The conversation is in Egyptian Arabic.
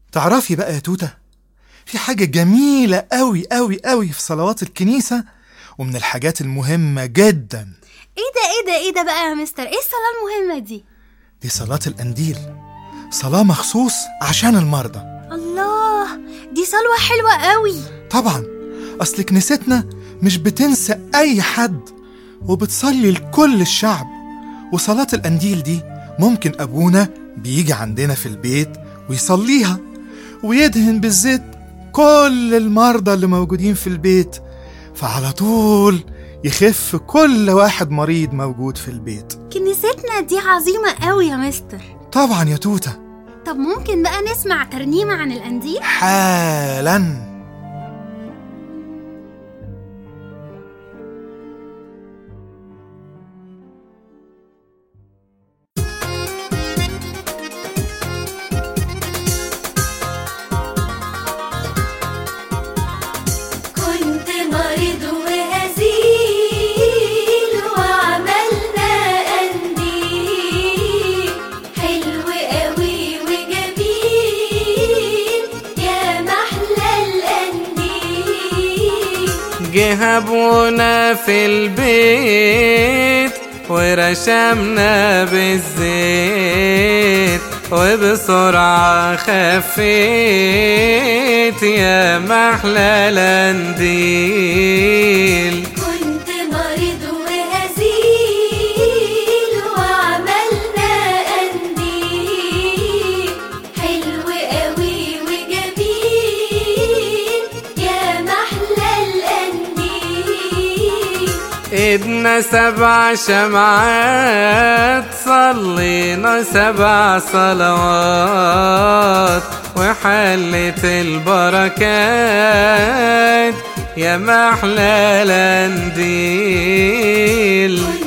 تعرفي بقى يا توتة في حاجة جميلة قوي قوي قوي في صلوات الكنيسة ومن الحاجات المهمة جدا ايه ده ايه ده ايه ده بقى يا مستر ايه الصلاة المهمة دي دي صلاة القنديل صلاة مخصوص عشان المرضى الله دي صلوة حلوة قوي طبعا أصل كنيستنا مش بتنسى أي حد وبتصلي لكل الشعب وصلاة القنديل دي ممكن أبونا بيجي عندنا في البيت ويصليها ويدهن بالزيت كل المرضى اللي موجودين في البيت فعلى طول يخف كل واحد مريض موجود في البيت كنيستنا دي عظيمة قوي يا مستر طبعا يا توتة طب ممكن بقى نسمع ترنيمة عن القنديل حالا كنت مريض وهزيل وعملنا قنديل حلو قوي وجميل يا محلى القنديل جه ابونا في البيت ورشمنا بالزيت وبسرعة خفيت يا محلى القنديل كنت مريض وهزيل وعملنا قنديل حلو قوي وجميل يا محلى القنديل ايدنا سبع شمعات صلينا سبع صلوات وحلت البركات يا محلى القنديل